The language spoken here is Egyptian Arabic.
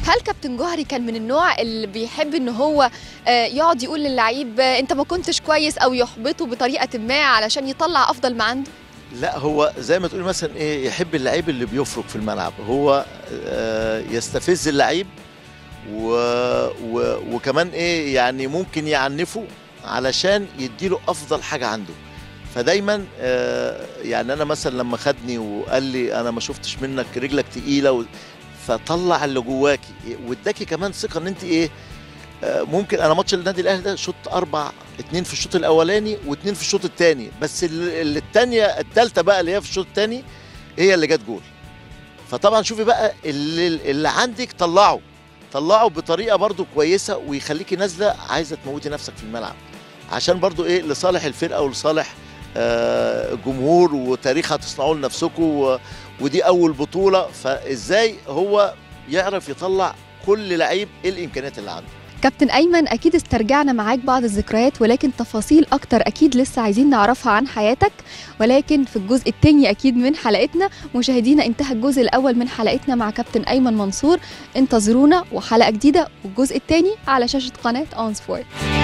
هل كابتن جوهري كان من النوع اللي بيحب ان هو آه، يقعد يقول للعيب آه، انت ما كنتش كويس او يحبطه بطريقه ما علشان يطلع افضل ما عنده لا هو زي ما تقول مثلا ايه يحب اللعيب اللي بيفرق في الملعب هو آه، يستفز اللعيب و... و... وكمان ايه يعني ممكن يعنفه علشان يديله افضل حاجه عنده فدايما آه، يعني انا مثلا لما خدني وقال لي انا ما شفتش منك رجلك تقيله و... فطلع اللي جواكي واداكي كمان ثقه ان انت ايه آه، ممكن انا ماتش النادي الاهلي ده شوط اربع اتنين في الشوط الاولاني واتنين في الشوط الثاني بس ال- اللي الثانيه الثالثه بقى اللي هي في الشوط الثاني هي اللي جت جول فطبعا شوفي بقى اللي, اللي عندك طلعه طلعه بطريقه برضو كويسه ويخليكي نازله عايزه تموتي نفسك في الملعب عشان برضو ايه لصالح الفرقه ولصالح آه، الجمهور وتاريخ هتصنعوه لنفسكم و- ودي اول بطوله فازاي هو يعرف يطلع كل لعيب ايه الامكانيات اللي عنده كابتن ايمن اكيد استرجعنا معاك بعض الذكريات ولكن تفاصيل اكتر اكيد لسه عايزين نعرفها عن حياتك ولكن في الجزء الثاني اكيد من حلقتنا مشاهدينا انتهى الجزء الاول من حلقتنا مع كابتن ايمن منصور انتظرونا وحلقه جديده والجزء الثاني على شاشه قناه اون سبورت